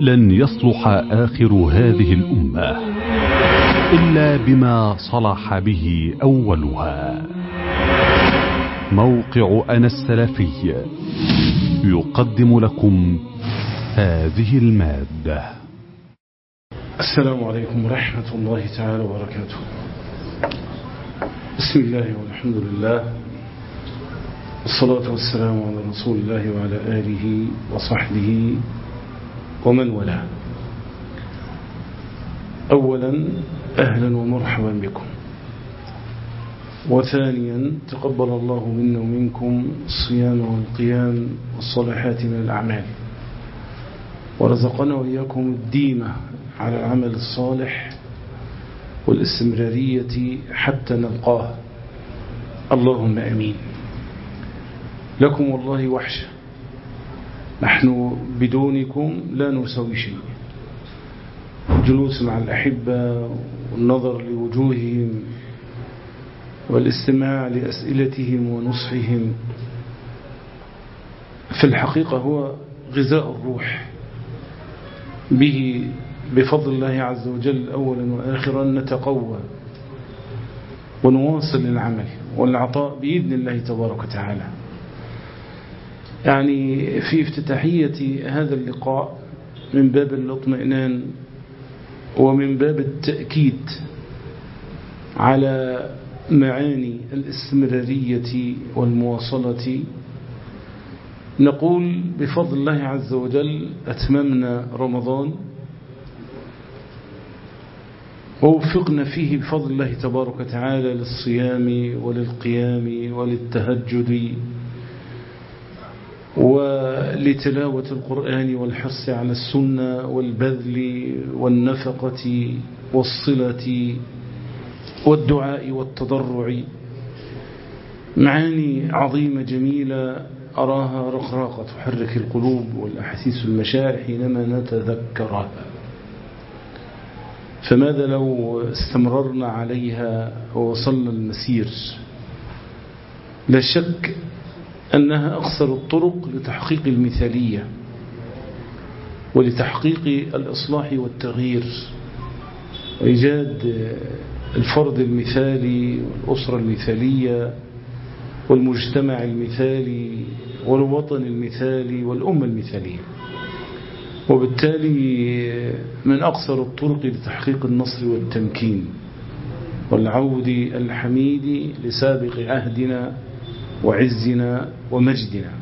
لن يصلح آخر هذه الأمة إلا بما صلح به أولها موقع أنا السلفي يقدم لكم هذه المادة السلام عليكم ورحمة الله تعالى وبركاته بسم الله والحمد لله والصلاة والسلام على رسول الله وعلى آله وصحبه ومن والاه أولا أهلا ومرحبا بكم وثانيا تقبل الله منا ومنكم الصيام والقيام والصالحات من الأعمال ورزقنا وإياكم الديمة على العمل الصالح والاستمرارية حتى نلقاه اللهم أمين لكم والله وحشة نحن بدونكم لا نسوي شيء الجلوس مع الأحبة والنظر لوجوههم والاستماع لأسئلتهم ونصحهم في الحقيقة هو غذاء الروح به بفضل الله عز وجل أولا وآخرا نتقوى ونواصل العمل والعطاء بإذن الله تبارك وتعالى يعني في افتتاحية هذا اللقاء من باب الاطمئنان ومن باب التأكيد على معاني الاستمرارية والمواصلة نقول بفضل الله عز وجل أتممنا رمضان ووفقنا فيه بفضل الله تبارك وتعالى للصيام وللقيام وللتهجد ولتلاوة القرآن والحرص على السنة والبذل والنفقة والصلة والدعاء والتضرع معاني عظيمة جميلة أراها رقراقة تحرك القلوب والأحاسيس المشاعر حينما نتذكرها فماذا لو استمررنا عليها ووصلنا المسير لا شك أنها أقصر الطرق لتحقيق المثالية ولتحقيق الإصلاح والتغيير وإيجاد الفرد المثالي والأسرة المثالية والمجتمع المثالي والوطن المثالي والأمة المثالية وبالتالي من أقصر الطرق لتحقيق النصر والتمكين والعود الحميد لسابق عهدنا وعزنا ومجدنا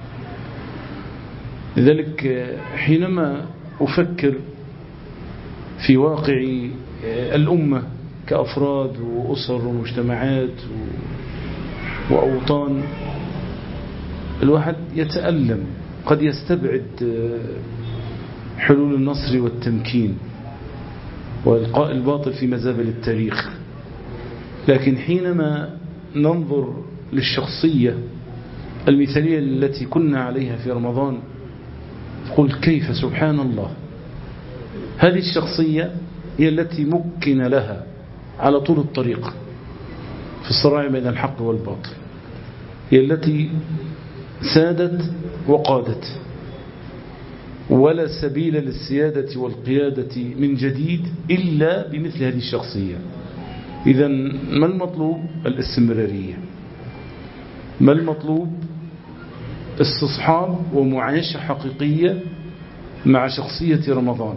لذلك حينما أفكر في واقع الأمة كأفراد وأسر ومجتمعات وأوطان الواحد يتألم قد يستبعد حلول النصر والتمكين وإلقاء الباطل في مزابل التاريخ لكن حينما ننظر للشخصية المثالية التي كنا عليها في رمضان قل كيف سبحان الله هذه الشخصية هي التي مكن لها على طول الطريق في الصراع بين الحق والباطل هي التي سادت وقادت ولا سبيل للسيادة والقيادة من جديد إلا بمثل هذه الشخصية إذا ما المطلوب الاستمرارية ما المطلوب استصحاب ومعايشة حقيقية مع شخصية رمضان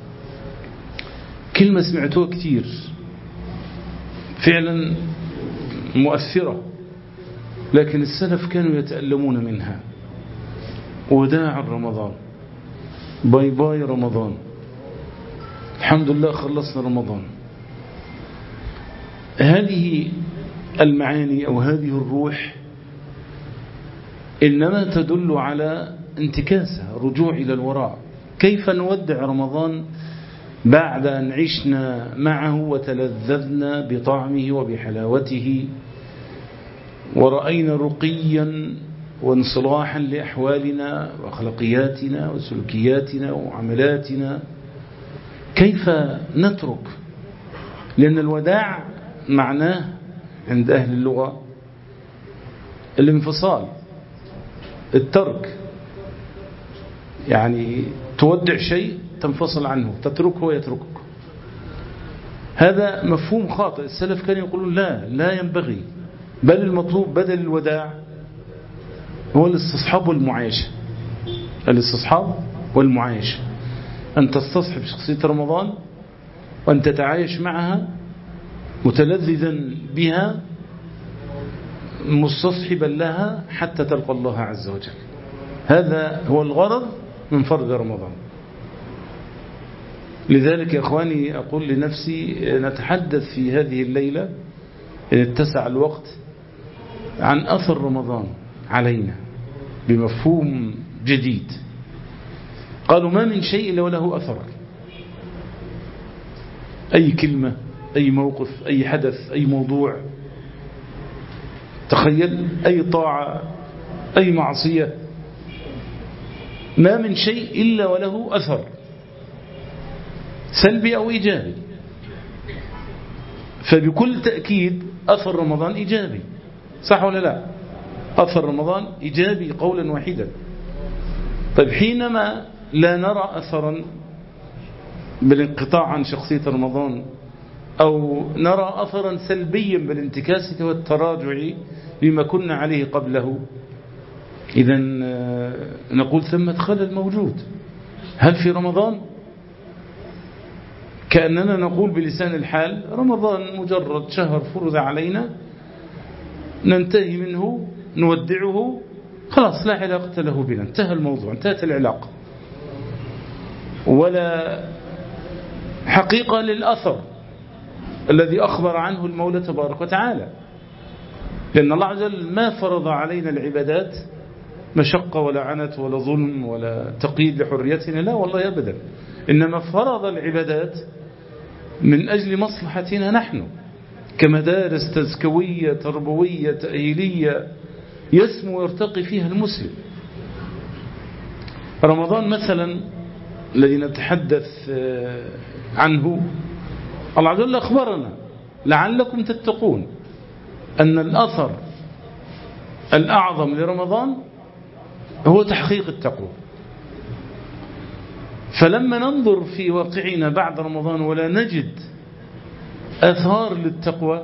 كلمة سمعتوها كثير فعلا مؤثرة لكن السلف كانوا يتألمون منها وداع رمضان باي باي رمضان الحمد لله خلصنا رمضان هذه المعاني أو هذه الروح إنما تدل على انتكاسها رجوع إلى الوراء كيف نودع رمضان بعد أن عشنا معه وتلذذنا بطعمه وبحلاوته ورأينا رقيا وانصلاحا لأحوالنا وأخلاقياتنا وسلوكياتنا وعملاتنا كيف نترك لأن الوداع معناه عند أهل اللغة الانفصال الترك يعني تودع شيء تنفصل عنه تتركه ويتركك هذا مفهوم خاطئ السلف كانوا يقولون لا لا ينبغي بل المطلوب بدل الوداع هو الاستصحاب والمعايشة الاستصحاب والمعايشة أن تستصحب شخصية رمضان وأن تتعايش معها متلذذا بها مستصحبا لها حتى تلقى الله عز وجل هذا هو الغرض من فرض رمضان لذلك يا أخواني أقول لنفسي نتحدث في هذه الليلة إن اتسع الوقت عن أثر رمضان علينا بمفهوم جديد قالوا ما من شيء إلا وله أثر أي كلمة أي موقف أي حدث أي موضوع تخيل أي طاعة أي معصية ما من شيء إلا وله أثر سلبي أو إيجابي فبكل تأكيد أثر رمضان إيجابي صح ولا لا أثر رمضان إيجابي قولا واحدا طيب حينما لا نرى أثرا بالانقطاع عن شخصية رمضان أو نرى أثرا سلبيا بالانتكاسة والتراجع لما كنا عليه قبله إذا نقول ثم خلل موجود هل في رمضان كأننا نقول بلسان الحال رمضان مجرد شهر فرض علينا ننتهي منه نودعه خلاص لا علاقة له بنا انتهى الموضوع انتهت العلاقة ولا حقيقة للأثر الذي أخبر عنه المولى تبارك وتعالى لأن الله عز وجل ما فرض علينا العبادات مشقة ولا عنت ولا ظلم ولا تقييد لحريتنا لا والله أبدا إنما فرض العبادات من أجل مصلحتنا نحن كمدارس تزكوية تربوية تأهيلية يسمو ويرتقي فيها المسلم رمضان مثلا الذي نتحدث عنه الله عز وجل أخبرنا لعلكم تتقون أن الأثر الأعظم لرمضان هو تحقيق التقوى فلما ننظر في واقعنا بعد رمضان ولا نجد أثار للتقوى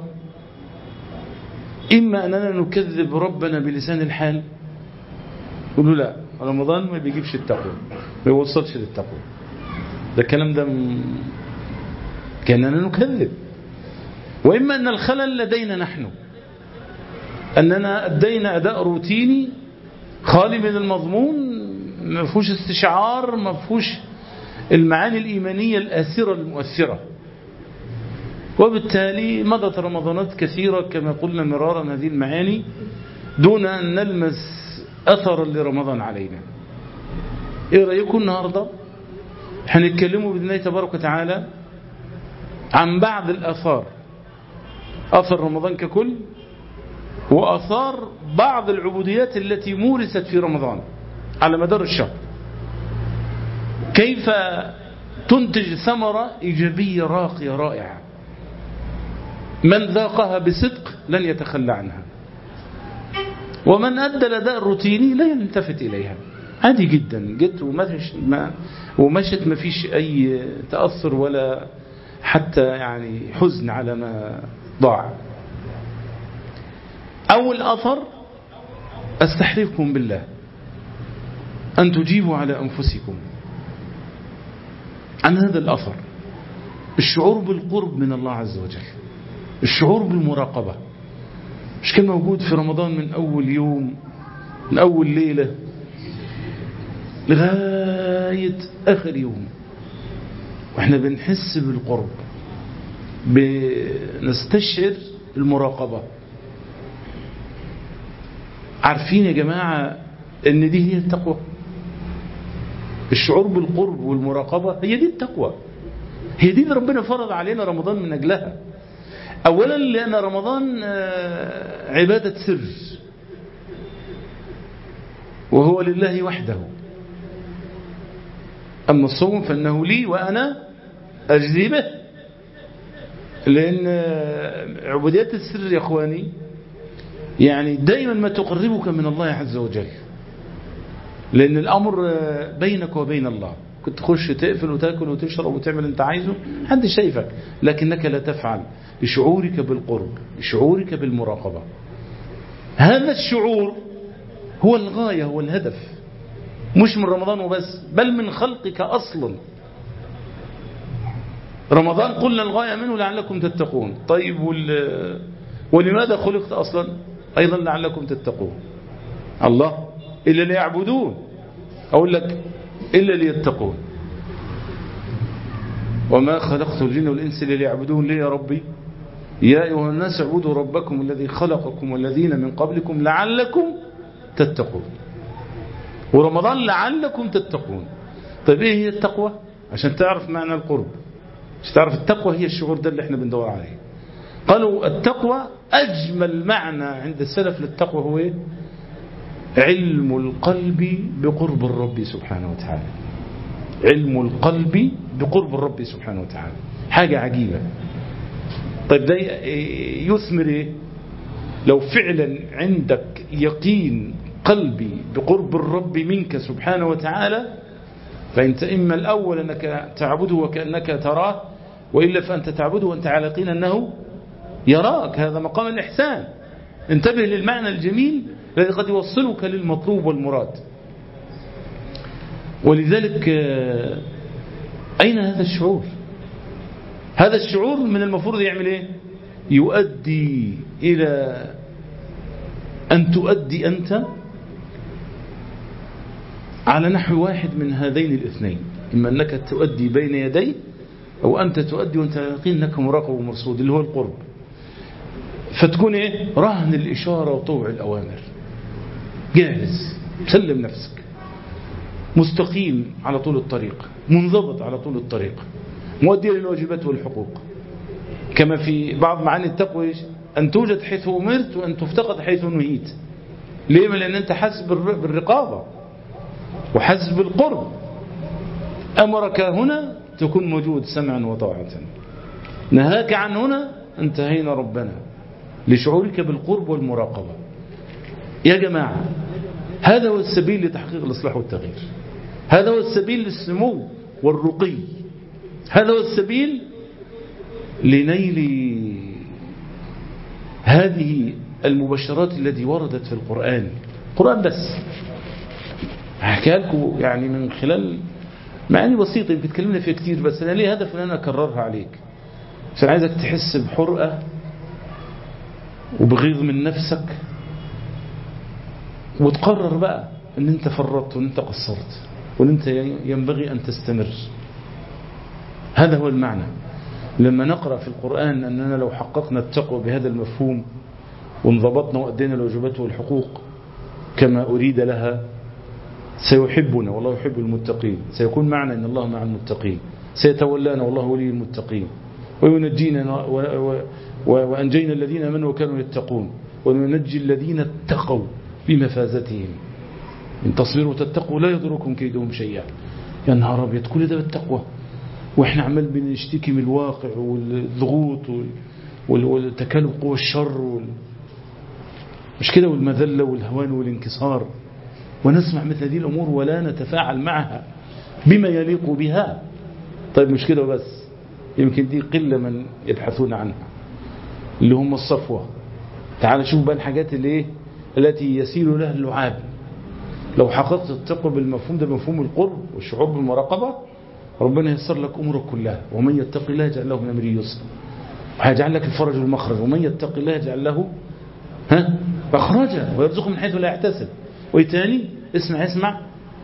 إما أننا نكذب ربنا بلسان الحال يقولوا لا رمضان ما بيجيبش التقوى ما يوصلش للتقوى ده الكلام ده م... كأننا نكذب وإما أن الخلل لدينا نحن أننا أدينا أداء روتيني خالي من المضمون ما فيهوش استشعار ما فيهوش المعاني الإيمانية الآثرة المؤثرة وبالتالي مضت رمضانات كثيرة كما قلنا مرارا هذه المعاني دون أن نلمس أثرا لرمضان علينا إيه رأيكم النهاردة هنتكلموا بإذن الله تبارك وتعالى عن بعض الأثار أثر رمضان ككل وأثار بعض العبوديات التي مورست في رمضان على مدار الشهر كيف تنتج ثمرة إيجابية راقية رائعة من ذاقها بصدق لن يتخلى عنها ومن أدى الأداء الروتيني لا يلتفت إليها عادي جدا جت ومشت ما, ومشت ما فيش أي تأثر ولا حتى يعني حزن على ما ضاع أول أثر أستحلفكم بالله أن تجيبوا على أنفسكم عن هذا الأثر الشعور بالقرب من الله عز وجل الشعور بالمراقبة مش كان موجود في رمضان من أول يوم من أول ليلة لغاية آخر يوم واحنا بنحس بالقرب بنستشعر المراقبة عارفين يا جماعة ان دي هي التقوى الشعور بالقرب والمراقبة هي دي التقوى هي دي اللي ربنا فرض علينا رمضان من أجلها أولا لأن رمضان عبادة سر وهو لله وحده أما الصوم فإنه لي وأنا أجزي به لأن عبوديات السر يا أخواني يعني دائما ما تقربك من الله عز وجل لأن الأمر بينك وبين الله كنت تخش تقفل وتاكل وتشرب وتعمل انت عايزه حد شايفك لكنك لا تفعل لشعورك بالقرب لشعورك بالمراقبة هذا الشعور هو الغاية هو الهدف مش من رمضان وبس بل من خلقك أصلا رمضان قلنا الغاية منه لعلكم تتقون طيب وال... ولماذا خلقت أصلا أيضا لعلكم تتقون الله إلا ليعبدون أقول لك إلا ليتقون وما خلقت الجن والإنس إلا ليعبدون لي يا ربي يا أيها الناس اعبدوا ربكم الذي خلقكم والذين من قبلكم لعلكم تتقون ورمضان لعلكم تتقون طيب ايه هي التقوى عشان تعرف معنى القرب عشان تعرف التقوى هي الشعور ده اللي احنا بندور عليه قالوا التقوى أجمل معنى عند السلف للتقوى هو ايه علم القلب بقرب الرب سبحانه وتعالى علم القلب بقرب الرب سبحانه وتعالى حاجة عجيبة طيب ده يثمر ايه لو فعلا عندك يقين قلبي بقرب الرب منك سبحانه وتعالى فانت اما الاول انك تعبده وكانك تراه والا فانت تعبده وانت على يقين انه يراك هذا مقام الاحسان انتبه للمعنى الجميل الذي قد يوصلك للمطلوب والمراد ولذلك أين هذا الشعور هذا الشعور من المفروض يعمل ايه يؤدي إلى أن تؤدي أنت على نحو واحد من هذين الاثنين إما أنك تؤدي بين يدي أو أنت تؤدي وأنت يقين أنك مراقب ومرصود اللي هو القرب فتكون إيه رهن الإشارة وطوع الأوامر جاهز سلم نفسك مستقيم على طول الطريق منضبط على طول الطريق مؤدي للواجبات والحقوق كما في بعض معاني التقوى أن توجد حيث أمرت وأن تفتقد حيث نهيت ليه لأن أنت حاسس بالرقابة وحاسس بالقرب أمرك هنا تكون موجود سمعا وطاعة نهاك عن هنا انتهينا ربنا لشعورك بالقرب والمراقبة يا جماعة هذا هو السبيل لتحقيق الإصلاح والتغيير هذا هو السبيل للسمو والرقي هذا هو السبيل لنيل هذه المبشرات التي وردت في القرآن القرآن بس هحكي لكم يعني من خلال معاني بسيطة يمكن تكلمنا فيها كتير بس أنا ليه هدف أن أنا أكررها عليك عشان عايزك تحس بحرقة وبغيظ من نفسك وتقرر بقى ان انت فرطت وان انت قصرت وان انت ينبغي ان تستمر هذا هو المعنى لما نقرأ في القرآن أننا لو حققنا التقوى بهذا المفهوم وانضبطنا وأدينا الواجبات والحقوق كما أريد لها سيحبنا والله يحب المتقين سيكون معنا إن الله مع المتقين سيتولانا والله ولي المتقين وينجينا وأنجينا الذين امنوا وكانوا يتقون وننجي الذين اتقوا بمفازتهم إن تصبروا وتتقوا لا يضركم كيدهم شيئا يا نهار أبيض كل ده بالتقوى وإحنا عمال بنشتكي من الواقع والضغوط والتكالب قوى الشر وال... مش كده والمذلة والهوان والانكسار ونسمع مثل هذه الأمور ولا نتفاعل معها بما يليق بها طيب مش كده بس يمكن دي قلة من يبحثون عنها اللي هم الصفوة تعال شوف بقى الحاجات اللي ايه التي يسير لها اللعاب لو حققت التقوى بالمفهوم ده مفهوم القرب والشعور بالمراقبة ربنا ييسر لك أمورك كلها ومن يتق الله يجعل له من أمره يسرا وهيجعل لك الفرج والمخرج ومن يتق الله يجعل له ها مخرجا ويرزقه من حيث لا يحتسب ويتاني اسمع اسمع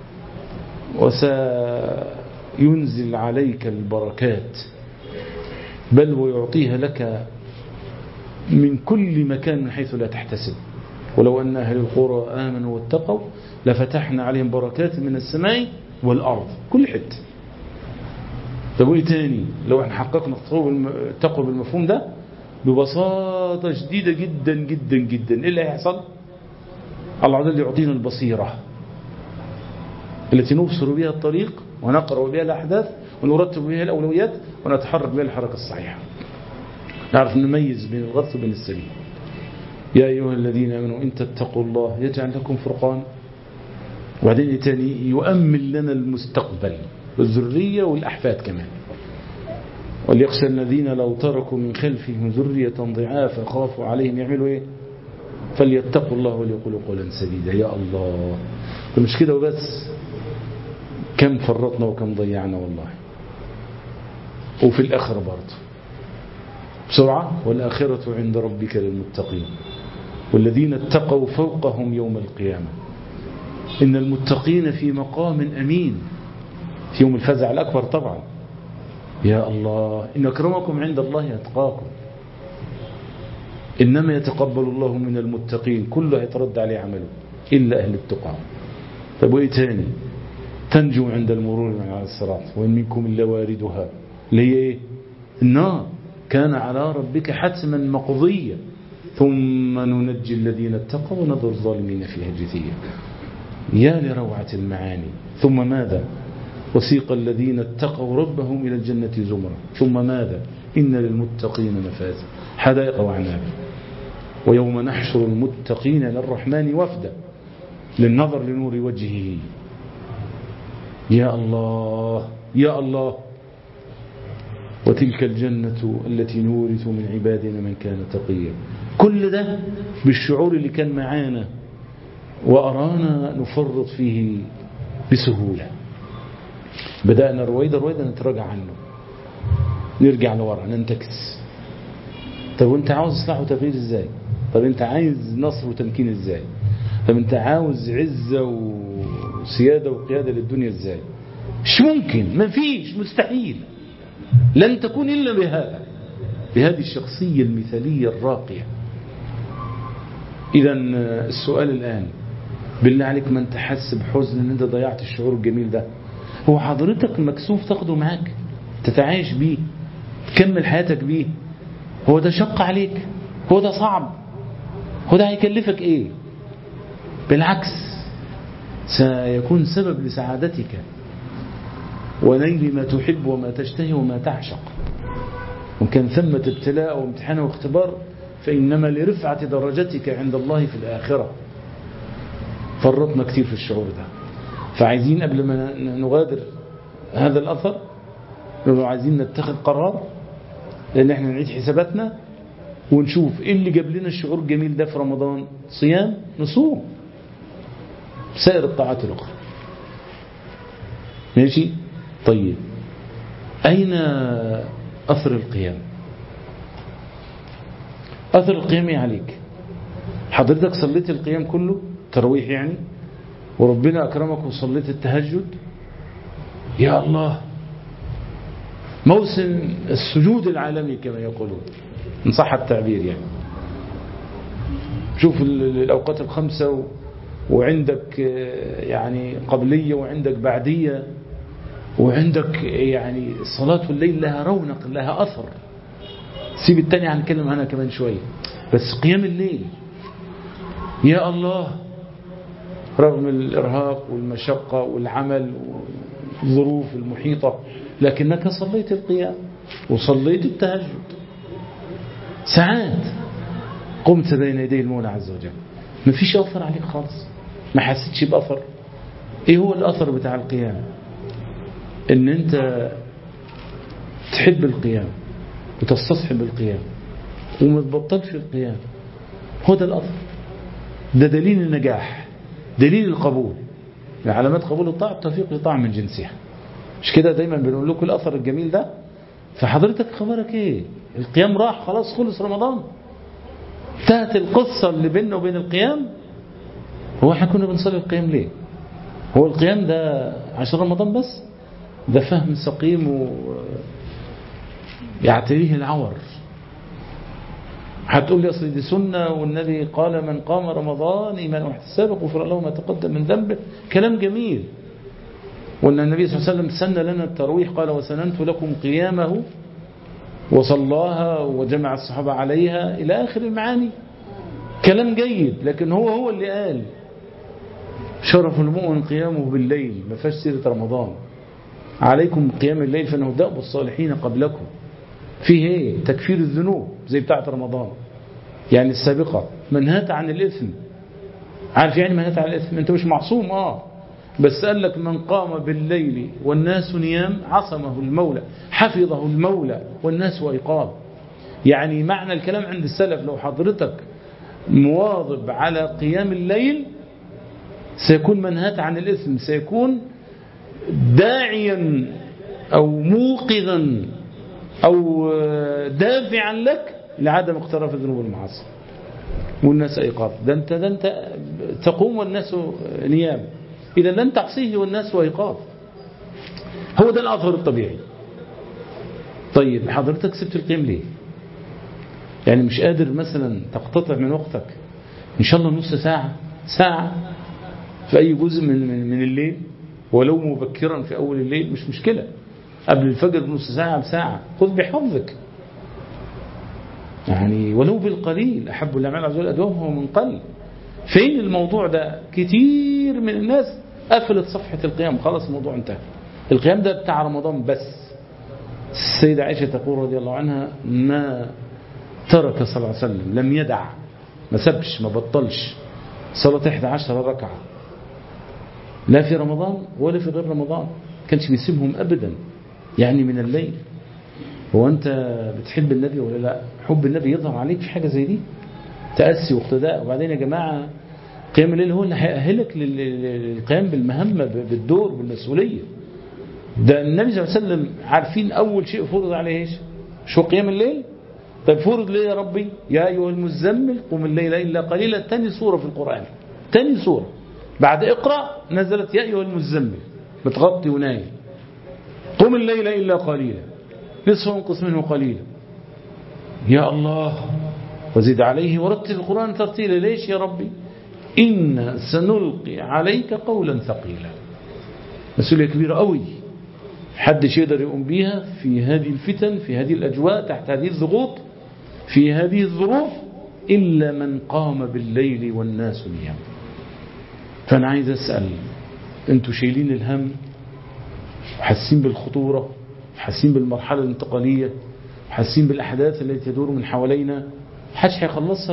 وسينزل عليك البركات بل ويعطيها لك من كل مكان من حيث لا تحتسب ولو أن أهل القرى آمنوا واتقوا لفتحنا عليهم بركات من السماء والأرض كل حته طب ايه تاني لو احنا حققنا التقوى بالمفهوم ده ببساطة شديدة جدا جدا جدا ايه اللي هيحصل الله عز وجل يعطينا البصيرة التي نبصر بها الطريق ونقرأ بها الأحداث ونرتب بها الأولويات ونتحرك بها الحركة الصحيحة نعرف نميز بين الغث وبين السليم يا أيها الذين آمنوا إن تتقوا الله يجعل لكم فرقان وبعدين تاني يؤمن لنا المستقبل والذرية والأحفاد كمان وليخشى الذين لو تركوا من خلفهم ذرية ضعافا خافوا عليهم يعملوا ايه فليتقوا الله وليقولوا قولا سديدا يا الله مش كده وبس كم فرطنا وكم ضيعنا والله وفي الآخرة برضه بسرعة والآخرة عند ربك للمتقين والذين اتقوا فوقهم يوم القيامة إن المتقين في مقام أمين في يوم الفزع الأكبر طبعا يا الله إن أكرمكم عند الله يتقاكم إنما يتقبل الله من المتقين كله يترد عليه عمله إلا أهل التقى طب وإيه تاني تنجو عند المرور من على الصراط وإن منكم إلا واردها اللي هي إيه النار كان على ربك حتما مقضيا ثم ننجي الذين اتقوا ونذر الظالمين فيها جثيا يا لروعة المعاني ثم ماذا وسيق الذين اتقوا ربهم إلى الجنة زمرا ثم ماذا إن للمتقين مفازا حدائق وعناب ويوم نحشر المتقين للرحمن وفدا للنظر لنور وجهه يا الله يا الله وتلك الجنة التي نورث من عبادنا من كان تقيا كل ده بالشعور اللي كان معانا وأرانا نفرط فيه بسهولة بدأنا رويدا رويدا نتراجع عنه نرجع لورا ننتكس طب وانت عاوز اصلاح وتغيير ازاي طب انت عايز نصر وتمكين ازاي طب انت عاوز عزة وسيادة وقيادة للدنيا ازاي مش ممكن ما فيش مستحيل لن تكون إلا بهذا بهذه الشخصية المثالية الراقية إذا السؤال الآن بالله عليك ما انت حاسس بحزن ان انت ضيعت الشعور الجميل ده هو حضرتك مكسوف تاخده معاك تتعايش بيه تكمل حياتك بيه هو ده شق عليك هو ده صعب هو ده هيكلفك ايه بالعكس سيكون سبب لسعادتك ونيل ما تحب وما تشتهي وما تعشق وإن كان ثمة ابتلاء وامتحان واختبار فإنما لرفعة درجتك عند الله في الآخرة فرطنا كثير في الشعور ده فعايزين قبل ما نغادر هذا الأثر لو عايزين نتخذ قرار لأن احنا نعيد حساباتنا ونشوف ايه اللي جاب لنا الشعور الجميل ده في رمضان صيام نصوم سائر الطاعات الأخرى ماشي طيب أين أثر القيام أثر القيام عليك حضرتك صليت القيام كله ترويح يعني وربنا أكرمك وصليت التهجد يا الله موسم السجود العالمي كما يقولون إن صح التعبير يعني شوف الأوقات الخمسة وعندك يعني قبلية وعندك بعدية وعندك يعني صلاة الليل لها رونق لها أثر سيب التاني هنتكلم عنها كمان شوية بس قيام الليل يا الله رغم الإرهاق والمشقة والعمل والظروف المحيطة لكنك صليت القيام وصليت التهجد ساعات قمت بين يدي المولى عز وجل ما فيش أثر عليك خالص ما حسيتش بأثر ايه هو الأثر بتاع القيام ان انت تحب القيام وتستصحب القيام وما تبطلش القيام هو ده الأثر ده دليل النجاح دليل القبول من علامات قبول الطاعة التوفيق لطاعة من جنسها مش كده دايما بنقول لكم الأثر الجميل ده فحضرتك خبرك ايه القيام راح خلاص خلص رمضان انتهت القصة اللي بيننا وبين القيام هو احنا كنا بنصلي القيام ليه هو القيام ده عشان رمضان بس ده فهم سقيم و يعتريه العور هتقول لي اصل دي سنة والنبي قال من قام رمضان ايمانا واحتسابا غفر له ما تقدم من ذنبه كلام جميل وان النبي صلى الله عليه وسلم سن لنا الترويح قال وسننت لكم قيامه وصلاها وجمع الصحابة عليها إلى آخر المعاني كلام جيد لكن هو هو اللي قال شرف المؤمن قيامه بالليل ما فيهاش سيرة رمضان عليكم قيام الليل فانه دأب الصالحين قبلكم فيه ايه تكفير الذنوب زي بتاعة رمضان يعني السابقة منهات عن الإثم عارف يعني منهات عن الإثم انت مش معصوم اه بس قال لك من قام بالليل والناس نيام عصمه المولى حفظه المولى والناس وإيقاظ يعني معنى الكلام عند السلف لو حضرتك مواظب على قيام الليل سيكون منهات عن الإثم سيكون داعيا أو موقظا أو دافعا لك لعدم اقتراف الذنوب والمعاصي والناس ايقاظ ده انت ده انت تقوم والناس نيام اذا لن تعصيه والناس ايقاظ هو ده الاثر الطبيعي طيب حضرتك سبت القيام ليه يعني مش قادر مثلا تقتطع من وقتك ان شاء الله نص ساعة ساعة في اي جزء من, من, من الليل ولو مبكرا في اول الليل مش مشكلة قبل الفجر بنص ساعة بساعة خذ بحظك يعني ولو بالقليل أحب الأعمال عز وجل أدومه من قل فين الموضوع ده كتير من الناس قفلت صفحة القيام خلاص الموضوع انتهى القيام ده بتاع رمضان بس السيدة عائشة تقول رضي الله عنها ما ترك صلى الله عليه وسلم لم يدع ما سبش ما بطلش صلاة 11 ركعة لا في رمضان ولا في غير رمضان كانش بيسيبهم أبدا يعني من الليل هو أنت بتحب النبي ولا لا حب النبي يظهر عليك في حاجة زي دي تأسي واقتداء وبعدين يا جماعة قيام الليل هو اللي هيأهلك للقيام بالمهمة بالدور بالمسؤولية ده النبي صلى الله عليه وسلم عارفين أول شيء فرض عليه ايش شو قيام الليل طيب فرض ليه يا ربي يا أيها المزمل قم الليل إلا قليلا تاني سورة في القرآن تاني سورة بعد اقرأ نزلت يا أيها المزمل بتغطي ونايم قم الليل إلا قليلا نصفه انقص منه قليلا يا الله وزد عليه ورتل القرآن ترتيلا ليش يا ربي إن سنلقي عليك قولا ثقيلا مسؤولية كبيرة قوي حدش يقدر يقوم بيها في هذه الفتن في هذه الأجواء تحت هذه الضغوط في هذه الظروف إلا من قام بالليل والناس نيام فأنا عايز أسأل أنتوا شايلين الهم حاسين بالخطورة حاسين بالمرحلة الانتقالية حاسين بالأحداث التي تدور من حوالينا حدش هيخلصها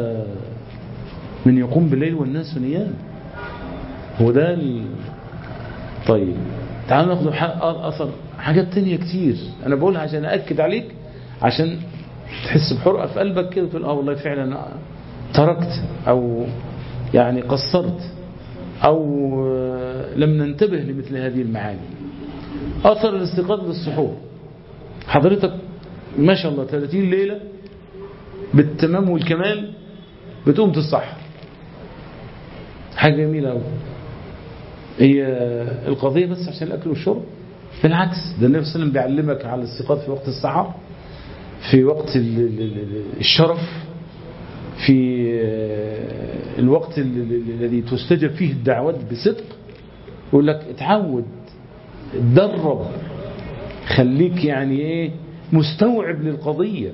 من يقوم بالليل والناس نيام هو ده ال... طيب تعالوا ناخد أثر حاجات تانية كتير أنا بقولها عشان أأكد عليك عشان تحس بحرقة في قلبك كده تقول اه والله فعلا تركت أو يعني قصرت أو لم ننتبه لمثل هذه المعاني أثر الاستيقاظ بالسحور حضرتك ما شاء الله 30 ليلة بالتمام والكمال بتقوم تتصحر حاجة جميلة أوي هي القضية بس عشان الأكل والشرب بالعكس ده النبي صلى الله عليه وسلم بيعلمك على الاستيقاظ في وقت السحر في وقت الشرف في الوقت الذي تستجب فيه الدعوات بصدق يقول لك اتعود اتدرب خليك يعني ايه مستوعب للقضية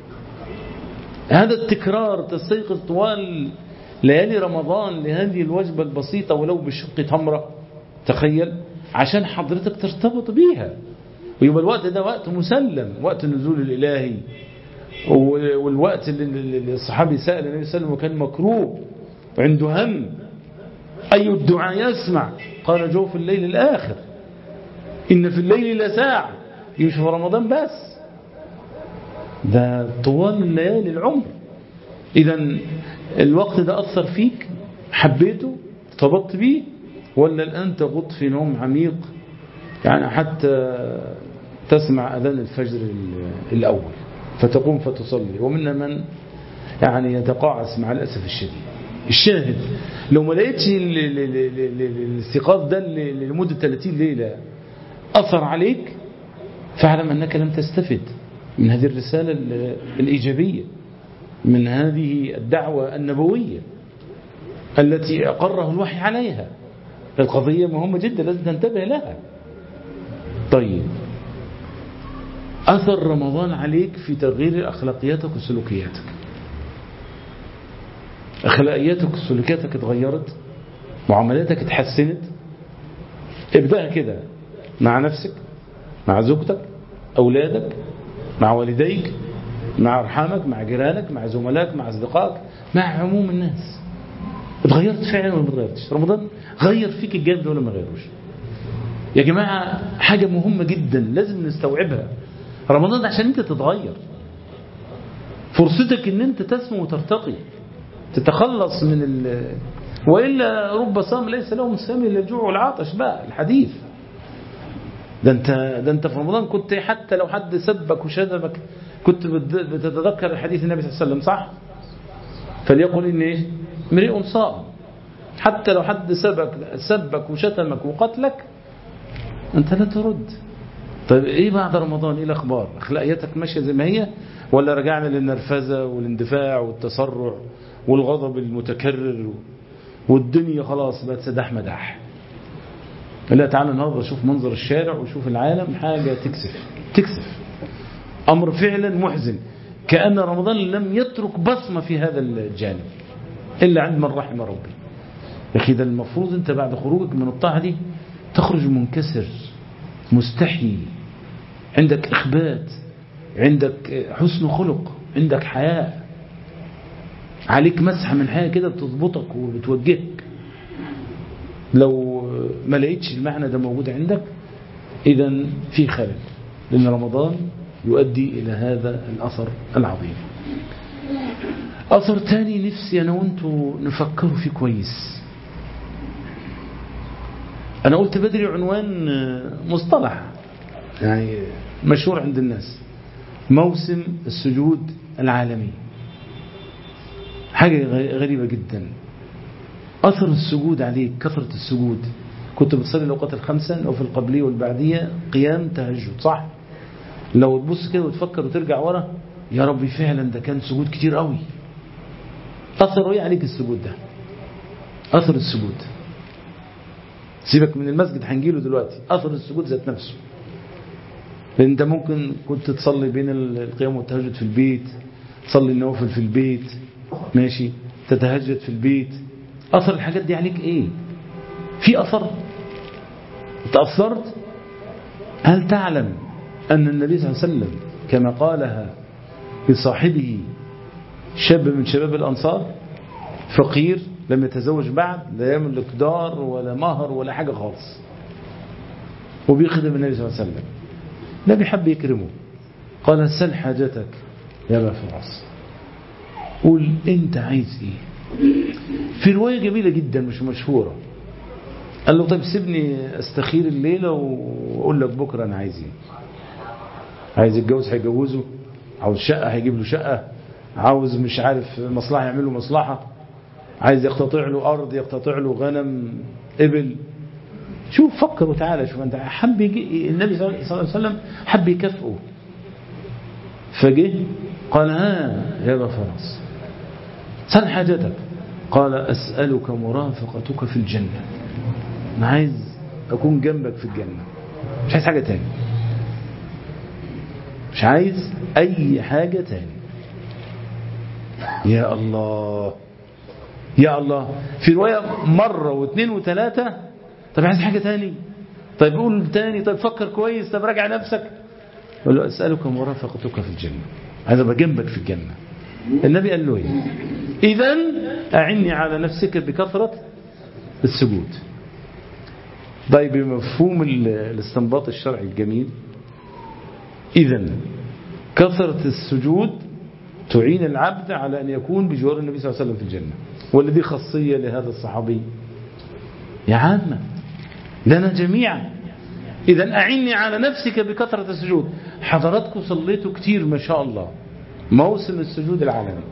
هذا التكرار تستيقظ طوال ليالي رمضان لهذه الوجبة البسيطة ولو بشق تمرة تخيل عشان حضرتك ترتبط بيها ويبقى الوقت ده وقت مسلم وقت النزول الإلهي والوقت اللي الصحابي سأل النبي صلى الله عليه وسلم وكان مكروب وعنده هم أي الدعاء يسمع قال جوف الليل الآخر إن في الليل لساعة مش في رمضان بس ده طوال الليالي العمر إذا الوقت ده أثر فيك حبيته ارتبطت بيه ولا الآن تغط في نوم عميق يعني حتى تسمع أذان الفجر الأول فتقوم فتصلي ومنا من يعني يتقاعس مع الأسف الشديد الشاهد لو ما لقيتش الاستيقاظ ده لمدة 30 ليلة أثر عليك فاعلم أنك لم تستفد من هذه الرسالة الإيجابية من هذه الدعوة النبوية التي أقره الوحي عليها القضية مهمة جدا لازم تنتبه لها طيب أثر رمضان عليك في تغيير أخلاقياتك وسلوكياتك أخلاقياتك وسلوكياتك اتغيرت معاملاتك اتحسنت ابدأ كده مع نفسك مع زوجتك أولادك مع والديك مع أرحامك مع جيرانك مع زملائك مع أصدقائك مع عموم الناس اتغيرت فعلا ولا ما اتغيرتش رمضان غير فيك الجانب ده ولا ما غيروش يا جماعة حاجة مهمة جدا لازم نستوعبها رمضان ده عشان انت تتغير فرصتك ان انت تسمو وترتقي تتخلص من ال وإلا رب صام ليس له من صيام إلا الجوع والعطش بقى الحديث ده انت ده انت في رمضان كنت حتى لو حد سبك وشتمك كنت بتتذكر الحديث النبي صلى الله عليه وسلم صح فليقل ان ايه امرئ صائم حتى لو حد سبك سبك وشتمك وقتلك انت لا ترد طيب ايه بعد رمضان ايه الاخبار اخلاقياتك ماشيه زي ما هي ولا رجعنا للنرفزه والاندفاع والتسرع والغضب المتكرر والدنيا خلاص بقت سداح مداح لا تعالى النهارده شوف منظر الشارع وشوف العالم حاجة تكسف تكسف أمر فعلا محزن كأن رمضان لم يترك بصمة في هذا الجانب إلا عند من رحم ربي يا أخي ده المفروض أنت بعد خروجك من الطاعة دي تخرج منكسر مستحي عندك إخبات عندك حسن خلق عندك حياء عليك مسحة من حاجة كده بتضبطك وبتوجهك لو ما لقيتش المعنى ده موجود عندك إذا في خلل لأن رمضان يؤدي إلى هذا الأثر العظيم أثر تاني نفسي أنا وأنتوا نفكروا فيه كويس أنا قلت بدري عنوان مصطلح يعني مشهور عند الناس موسم السجود العالمي حاجة غريبة جدا أثر السجود عليك كثرة السجود كنت بتصلي الأوقات الخمسة أو في القبلية والبعدية قيام تهجد صح لو تبص كده وتفكر وترجع ورا يا ربي فعلا ده كان سجود كتير قوي أثر ايه عليك السجود ده أثر السجود سيبك من المسجد هنجيله دلوقتي أثر السجود ذات نفسه لأن أنت ممكن كنت تصلي بين القيام والتهجد في البيت تصلي النوافل في البيت ماشي تتهجد في البيت أثر الحاجات دي عليك إيه في أثر تأثرت هل تعلم أن النبي صلى الله عليه وسلم كما قالها لصاحبه شاب من شباب الأنصار فقير لم يتزوج بعد لا يملك دار ولا مهر ولا حاجة خالص وبيخدم النبي صلى الله عليه وسلم النبي حب يكرمه قال سل حاجتك يا ابا فراس قول انت عايز ايه في رواية جميلة جدا مش مشهورة قال له طيب سيبني استخير الليلة واقول لك بكرة انا عايز ايه عايز يتجوز هيجوزه عاوز شقة هيجيب له شقة عاوز مش عارف مصلحة يعمل له مصلحة عايز يقتطع له أرض يقتطع له غنم إبل شوف فكر وتعالى شوف أنت حب يجي النبي صلى الله عليه وسلم حب يكافئه فجه قال ها يا ابا فراس سل حاجتك قال أسألك مرافقتك في الجنة أنا عايز أكون جنبك في الجنة مش عايز حاجة تاني مش عايز أي حاجة تاني يا الله يا الله في رواية مرة واثنين وثلاثة طب عايز حاجة تاني طيب قول تاني طيب فكر كويس طب راجع نفسك قال له أسألك مرافقتك في الجنة عايز أبقى جنبك في الجنة النبي قال له ايه إذا أعني على نفسك بكثرة السجود طيب بمفهوم الاستنباط الشرعي الجميل إذا كثرة السجود تعين العبد على أن يكون بجوار النبي صلى الله عليه وسلم في الجنة والذي خاصية لهذا الصحابي يا عامة لنا جميعا إذا أعني على نفسك بكثرة السجود حضراتكم صليتوا كتير ما شاء الله موسم السجود العالمي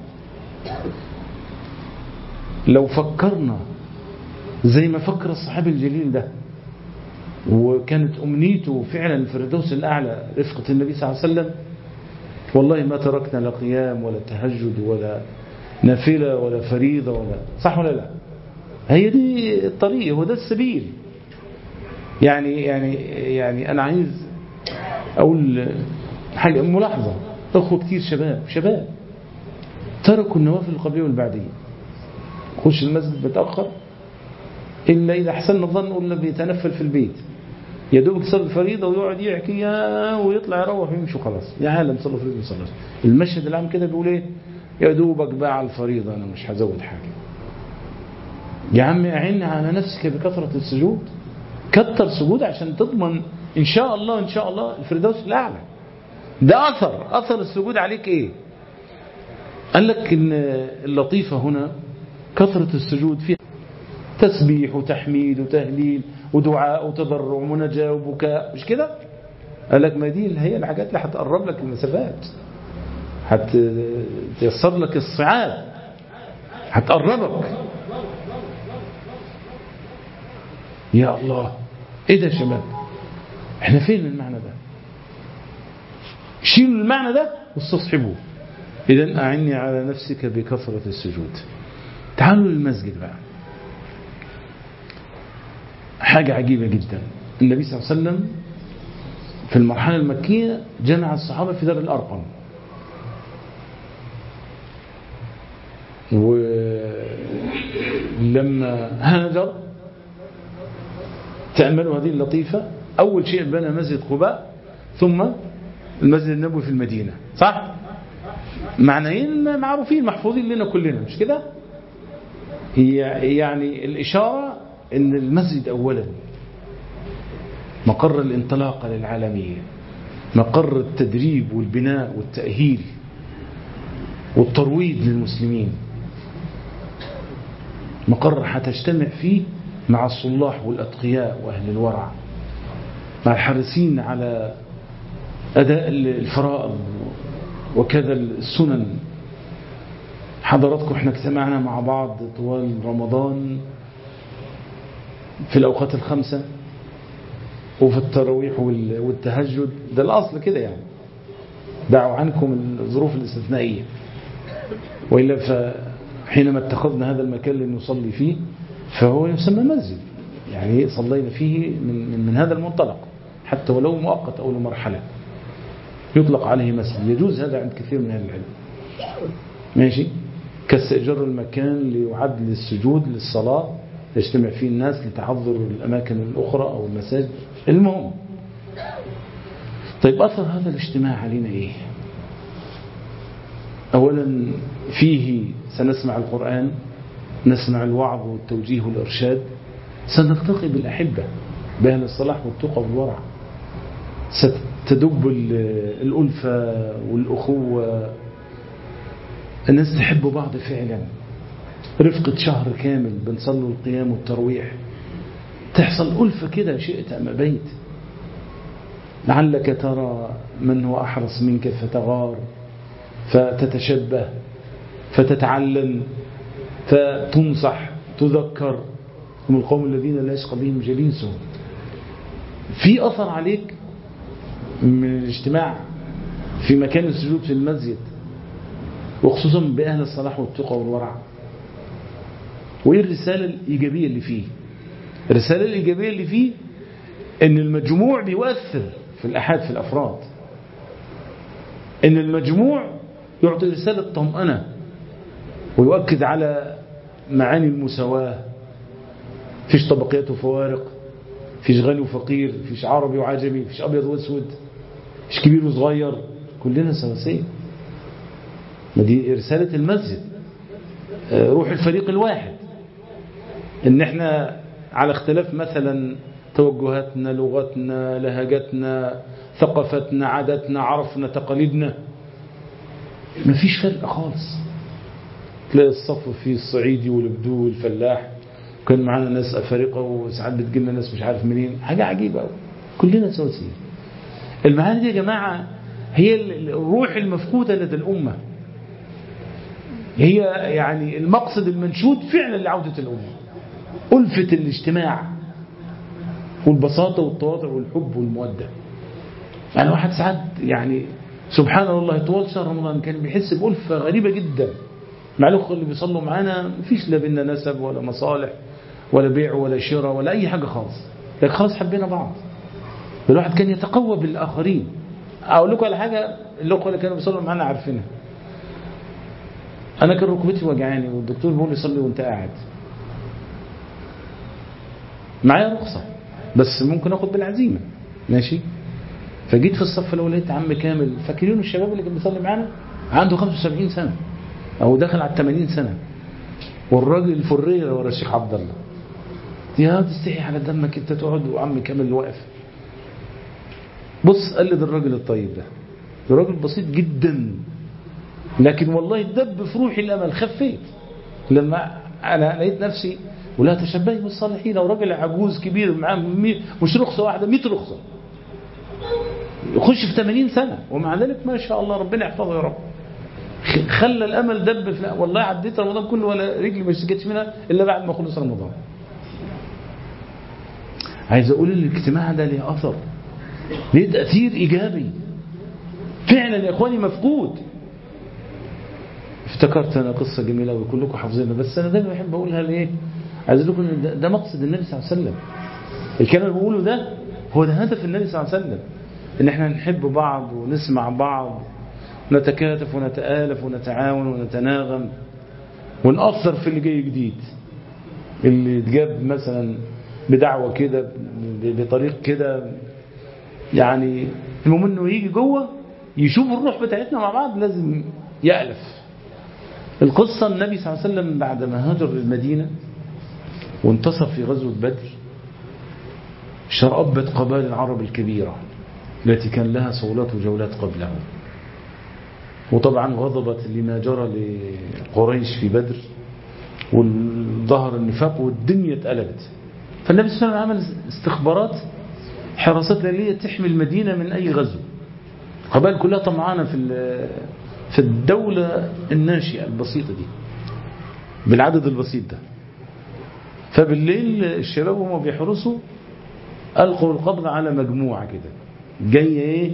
لو فكرنا زي ما فكر الصحابي الجليل ده وكانت أمنيته فعلا الفردوس الأعلى رفقة النبي صلى الله عليه وسلم والله ما تركنا لا قيام ولا تهجد ولا نافلة ولا فريضة ولا صح ولا لا هي دي الطريق هو ده السبيل يعني يعني يعني أنا عايز أقول حاجة ملاحظة أخوة كتير شباب شباب تركوا النوافل القبلية والبعدية خش المسجد متأخر إلا إذا أحسن الظن قلنا بيتنفل في البيت يا دوبك يصلي الفريضة ويقعد يحكي يا ويطلع يروح ويمشي خلاص يا عالم صلوا فريضة صلاة المشهد العام كده بيقول ايه يا دوبك بقى على الفريضة أنا مش هزود حاجة يا عم أعن على نفسك بكثرة السجود كتر سجود عشان تضمن إن شاء الله إن شاء الله الفردوس الأعلى ده أثر أثر السجود عليك إيه قال لك إن اللطيفة هنا كثرة السجود فيها تسبيح وتحميد وتهليل ودعاء وتضرع ومناجاة وبكاء مش كده قال لك ما دي هي الحاجات اللي هتقرب لك المسافات هتيسر لك الصعاد هتقربك يا الله ايه ده يا شباب احنا فين من المعنى ده شيلوا المعنى ده واستصحبوه اذا اعني على نفسك بكثرة السجود تعالوا للمسجد بقى حاجة عجيبة جدا النبي صلى الله عليه وسلم في المرحلة المكية جمع الصحابة في دار الأرقم ولما هاجر تأملوا هذه اللطيفة أول شيء بنى مسجد قباء ثم المسجد النبوي في المدينة صح؟ معنيين معروفين محفوظين لنا كلنا مش كده؟ يعني الإشارة أن المسجد أولا مقر الانطلاقة للعالمية مقر التدريب والبناء والتأهيل والترويض للمسلمين مقر حتجتمع فيه مع الصلاح والأتقياء وأهل الورع مع الحريصين على أداء الفرائض وكذا السنن حضراتكم احنا اجتمعنا مع بعض طوال رمضان في الأوقات الخمسة وفي التراويح والتهجد ده الأصل كده يعني دعوا عنكم الظروف الاستثنائية وإلا فحينما اتخذنا هذا المكان لنصلي فيه فهو يسمى مسجد يعني صلينا فيه من, من, من هذا المنطلق حتى ولو مؤقت أو لمرحلة يطلق عليه مسجد يجوز هذا عند كثير من أهل العلم ماشي كاستئجار المكان ليعد للسجود للصلاة يجتمع فيه الناس لتحضر الأماكن الأخرى أو المساجد المهم طيب أثر هذا الاجتماع علينا إيه أولا فيه سنسمع القرآن نسمع الوعظ والتوجيه والإرشاد سنلتقي بالأحبة بأهل الصلاح والتقى والورع ستدب الألفة والأخوة الناس تحب بعض فعلا رفقة شهر كامل بنصلوا القيام والترويح تحصل ألفة كده شئت أم بيت لعلك ترى من هو أحرص منك فتغار فتتشبه فتتعلم فتنصح تذكر هم القوم الذين لا يشقى بهم جليسهم في أثر عليك من الاجتماع في مكان السجود في المسجد وخصوصا بأهل الصلاح والتقى والورع وإيه الرسالة الإيجابية اللي فيه الرسالة الإيجابية اللي فيه أن المجموع بيؤثر في الأحاد في الأفراد أن المجموع يعطي رسالة طمأنة ويؤكد على معاني المساواة فيش طبقيات وفوارق فيش غني وفقير فيش عربي وعجمي فيش أبيض واسود فيش كبير وصغير كلنا سواسية ما دي رسالة المسجد روح الفريق الواحد ان احنا على اختلاف مثلا توجهاتنا لغتنا لهجتنا ثقافتنا عاداتنا عرفنا تقاليدنا مفيش فرق خالص تلاقي الصف فيه الصعيدي والبدو والفلاح وكان معانا ناس أفارقة وساعات بتجيلنا ناس مش عارف منين حاجة عجيبة قوي كلنا سواسية المعاني دي يا جماعة هي الروح المفقودة لدى الأمة هي يعني المقصد المنشود فعلا لعودة الأمة ألفة الاجتماع والبساطة والتواضع والحب والمودة يعني واحد ساعات يعني سبحان الله طوال شهر رمضان كان بيحس بألفة غريبة جدا مع الأخوة اللي بيصلوا معانا مفيش لا بينا نسب ولا مصالح ولا بيع ولا شراء ولا أي حاجة خالص لكن خلاص حبينا بعض الواحد كان يتقوى بالآخرين أقول لكم على حاجة الأخوة اللي كانوا بيصلوا معانا عارفينها أنا كان ركبتي وجعاني والدكتور بيقول لي صلي وأنت قاعد معايا رخصة بس ممكن أخد بالعزيمة ماشي فجيت في الصف الأول لقيت عم كامل فاكرين الشباب اللي كان بيصلي معانا عنده 75 سنة أو داخل على 80 سنة والراجل الفريرة ورا الشيخ عبد الله يا تستحي على دمك انت تقعد وعم كامل واقف بص قلد الراجل الطيب ده ده راجل بسيط جدا لكن والله دب في روحي الامل خفيت لما انا لقيت نفسي ولا تشبهي بالصالحين لو راجل عجوز كبير معاه مش رخصه واحده 100 رخصه يخش في 80 سنه ومع ذلك ما شاء الله ربنا يحفظه يا رب خلى الامل دب في والله عديت رمضان كله ولا رجلي ما اشتكيتش منها الا بعد ما خلص رمضان عايز اقول الاجتماع ده ليه اثر ليه تاثير ايجابي فعلا يا اخواني مفقود افتكرت انا قصه جميله وكلكم حافظينها بس انا دايما بحب اقولها ليه عايز اقول لكم ده, ده مقصد النبي صلى الله عليه وسلم الكلام اللي بقوله ده هو ده هدف النبي صلى الله عليه وسلم ان احنا نحب بعض ونسمع بعض نتكاتف ونتآلف ونتعاون ونتناغم ونأثر في اللي جاي جديد اللي اتجاب مثلا بدعوة كده بطريق كده يعني المهم انه يجي جوه يشوف الروح بتاعتنا مع بعض لازم يألف القصة النبي صلى الله عليه وسلم بعد ما هاجر المدينة وانتصر في غزوة بدر شرأبت قبائل العرب الكبيرة التي كان لها صولات وجولات قبله وطبعا غضبت لما جرى لقريش في بدر والظهر النفاق والدنيا اتقلبت فالنبي صلى الله عليه وسلم عمل استخبارات حراسات ليلية تحمي المدينة من أي غزو قبائل كلها طمعانة في في الدولة الناشئة البسيطة دي بالعدد البسيط ده فبالليل الشباب وهم بيحرسوا ألقوا القبض على مجموعة كده جاية ايه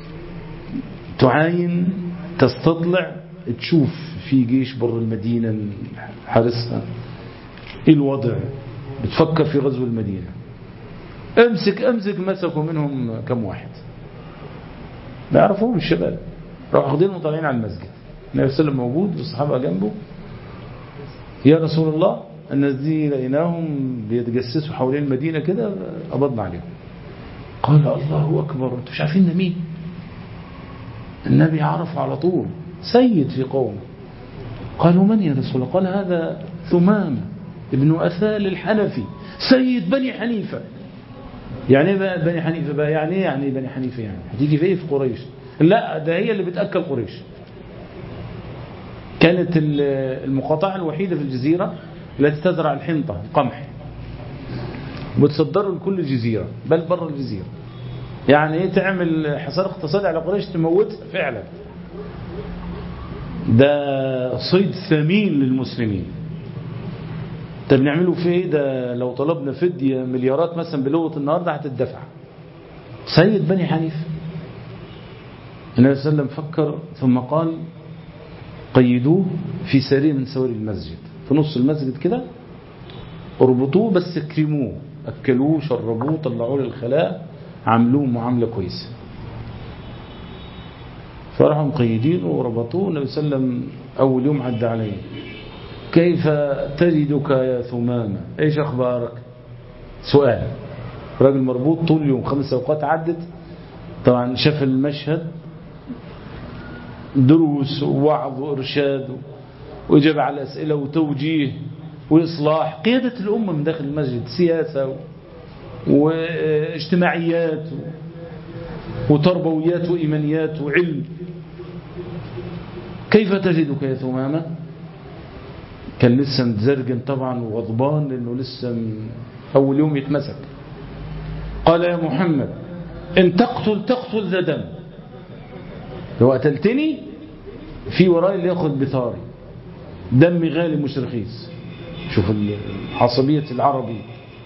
تعاين تستطلع تشوف في جيش بر المدينة حارسها ايه الوضع بتفكر في غزو المدينة امسك امسك مسكوا منهم كم واحد ما يعرفوهم الشباب راحوا واخدينهم وطالعين على المسجد النبي صلى الله عليه وسلم موجود والصحابة جنبه يا رسول الله الناس دي لقيناهم بيتجسسوا حوالين المدينة كده قبضنا عليهم قال الله أكبر انتوا مش عارفين ده مين النبي عرفه على طول سيد في قومه قالوا من يا رسول الله قال هذا ثمام ابن أثال الحنفي سيد بني حنيفة يعني ايه بقى بني حنيفة بقى يعني ايه يعني بني حنيفة يعني هتيجي في ايه في قريش لا ده هي اللي بتأكل قريش كانت المقاطعة الوحيدة في الجزيرة التي تزرع الحنطة القمح وتصدره لكل الجزيرة بل بره الجزيرة يعني ايه تعمل حصار اقتصادي على قريش تموتها فعلا ده صيد ثمين للمسلمين طب نعمله في ايه ده لو طلبنا فدية مليارات مثلا بلغة النهاردة هتدفع سيد بني حنيف النبي صلى الله عليه وسلم فكر ثم قال قيدوه في سرير من سواري المسجد في نص المسجد كده اربطوه بس اكرموه اكلوه شربوه طلعوه للخلاء عملوه معامله كويسه فراحوا مقيدينه وربطوه النبي صلى الله عليه وسلم اول يوم عدى عليه كيف تجدك يا ثمامه ايش اخبارك سؤال راجل مربوط طول اليوم خمس اوقات عدت طبعا شاف المشهد دروس ووعظ وإرشاد وإجابة على أسئلة وتوجيه وإصلاح قيادة الأمة من داخل المسجد سياسة واجتماعيات وتربويات وإيمانيات وعلم كيف تجدك يا ثمامة كان لسه متزرجن طبعا وغضبان لأنه لسه أول يوم يتمسك قال يا محمد إن تقتل تقتل ذا دم لو قتلتني في وراي اللي ياخد بثاري دمي غالي مش رخيص شوف عصبية العربي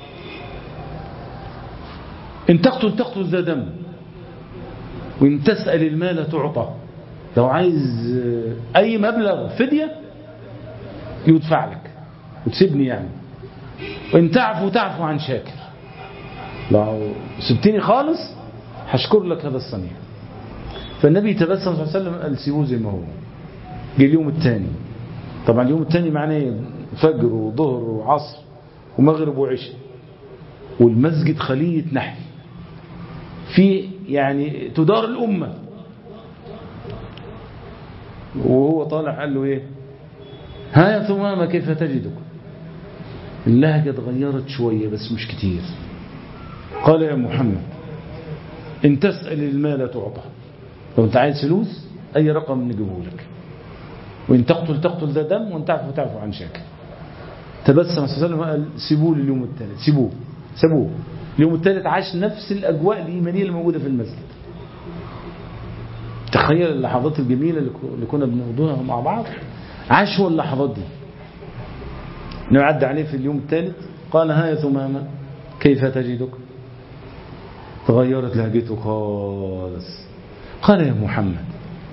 إن تقتل تقتل ذا دم وإن تسأل المال تعطى لو عايز أي مبلغ فدية يدفع لك وتسيبني يعني وإن تعفو تعفو عن شاكر لو سبتني خالص هشكر لك هذا الصنيع فالنبي تبسم صلى الله عليه وسلم قال سيبوه زي ما هو جه اليوم الثاني طبعا اليوم الثاني معناه ايه فجر وظهر وعصر ومغرب وعشاء والمسجد خلية نحل في يعني تدار الأمة وهو طالع قال له ايه ها يا ثمامة كيف تجدك اللهجة اتغيرت شوية بس مش كتير قال يا محمد إن تسأل المال تعطى لو أنت عايز فلوس أي رقم نجيبه لك وإن تقتل تقتل ده دم وإن تعفو تعفو عن شاكر تبسم صلى الله عليه وسلم قال سيبوه لليوم الثالث سيبوه سيبوه اليوم الثالث عاش نفس الأجواء الإيمانية اللي موجودة في المسجد تخيل اللحظات الجميلة اللي كنا بنقضوها مع بعض عاش هو اللحظات دي نعد عليه في اليوم الثالث قال ها يا ثمامة كيف تجدك تغيرت لهجته خالص قال يا محمد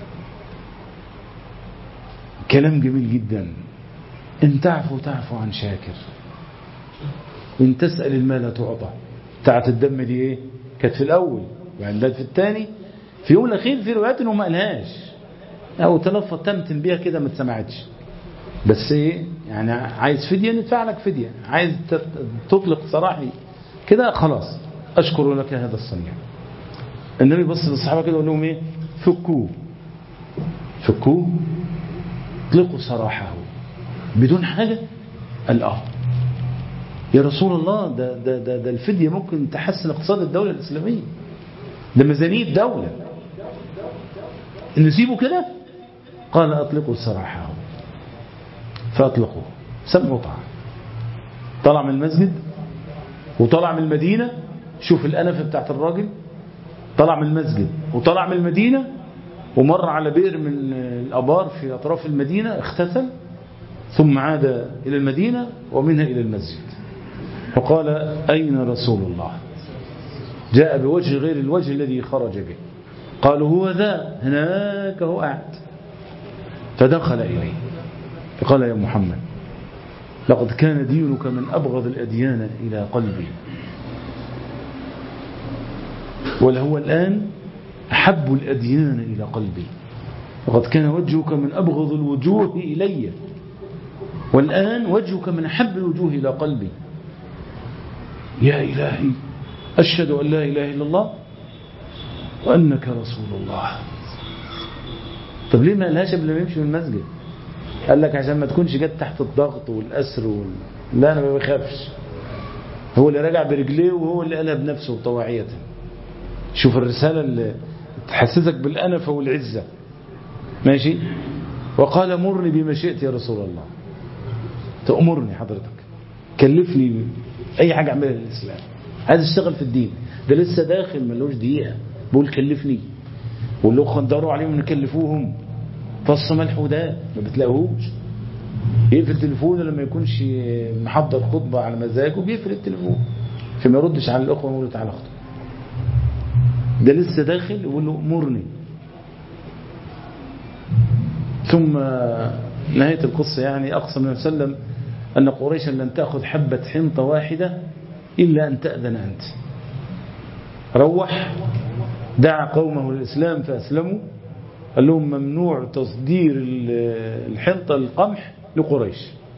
كلام جميل جدا إن تعفو تعفو عن شاكر إن تسأل المال تعطى بتاعت الدم دي إيه كانت في الأول وعندها في الثاني في يوم الأخير في روايات إنه ما قالهاش أو تلفظ تمتن بيها كده ما اتسمعتش بس إيه يعني عايز فدية ندفع لك فدية عايز تطلق سراحي كده خلاص أشكر لك هذا الصنيع النبي بص للصحابة كده وقال لهم إيه فكوه فكوه اطلقوا سراحه بدون حاجة قال اه يا رسول الله ده, ده, ده, ده الفدية ممكن تحسن اقتصاد الدولة الإسلامية ده ميزانية دولة نسيبه كده قال أطلقوا سراحه فأطلقوه سمعوا طعام طلع من المسجد وطلع من المدينة شوف الأنفة بتاعت الراجل طلع من المسجد وطلع من المدينة ومر على بئر من الأبار في أطراف المدينة اختتل ثم عاد إلى المدينة ومنها إلى المسجد فقال أين رسول الله جاء بوجه غير الوجه الذي خرج به قالوا هو ذا هناك هو قاعد فدخل إليه فقال يا محمد لقد كان دينك من أبغض الأديان إلى قلبي ولهو الآن أحب الأديان إلى قلبي وقد كان وجهك من أبغض الوجوه إلي والآن وجهك من أحب الوجوه إلى قلبي يا إلهي أشهد أن لا إله إلا الله وأنك رسول الله طب ليه ما قالهاش قبل ما يمشي من المسجد قال لك عشان ما تكونش جت تحت الضغط والأسر وال... لا أنا ما بخافش هو اللي راجع برجليه وهو اللي قالها بنفسه طواعية شوف الرسالة اللي تحسسك بالأنفة والعزة ماشي وقال مرني بما شئت يا رسول الله تأمرني حضرتك كلفني أي حاجة أعملها للإسلام عايز اشتغل في الدين ده لسه داخل ملوش دقيقة بقول كلفني واللي خندروا عليهم نكلفوهم فص ملح وده ما بتلاقوهوش يقفل تليفونه لما يكونش محضر خطبة على مزاجه بيقفل التليفون فما يردش على الأخوة ويقول له تعالى اخطب ده لسه داخل يقول له مرني ثم نهاية القصة يعني أقسم النبي صلى الله عليه وسلم أن قريشا لن تأخذ حبة حنطة واحدة إلا أن تأذن أنت روح دعا قومه للإسلام فأسلموا قال لهم ممنوع تصدير الحنطة القمح لقريش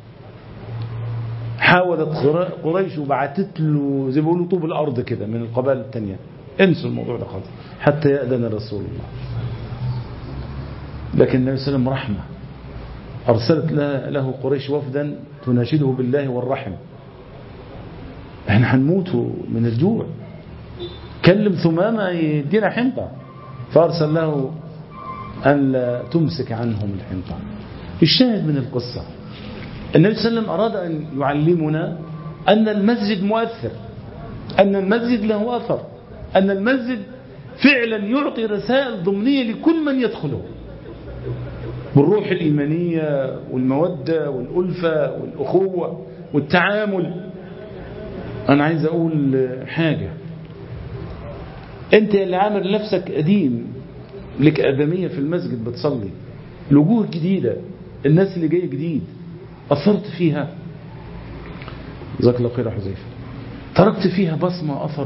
حاولت قريش وبعتت له زي ما بيقولوا طوب الأرض كده من القبائل التانية انسوا الموضوع ده خالص حتى يأذن رسول الله لكن النبي صلى الله عليه وسلم رحمة أرسلت له قريش وفدا تناشده بالله والرحم احنا هنموت من الجوع كلم ثمامة يدينا حنطة فأرسل له أن لا تمسك عنهم الحنطة الشاهد من القصة النبي صلى الله عليه وسلم أراد أن يعلمنا أن المسجد مؤثر أن المسجد له أثر أن المسجد فعلا يعطي رسائل ضمنية لكل من يدخله بالروح الإيمانية والمودة والألفة والأخوة والتعامل أنا عايز أقول حاجة أنت اللي عامل نفسك قديم لك أدمية في المسجد بتصلي الوجوه الجديدة الناس اللي جاية جديد أثرت فيها جزاك الله خير يا حذيفة تركت فيها بصمة أثر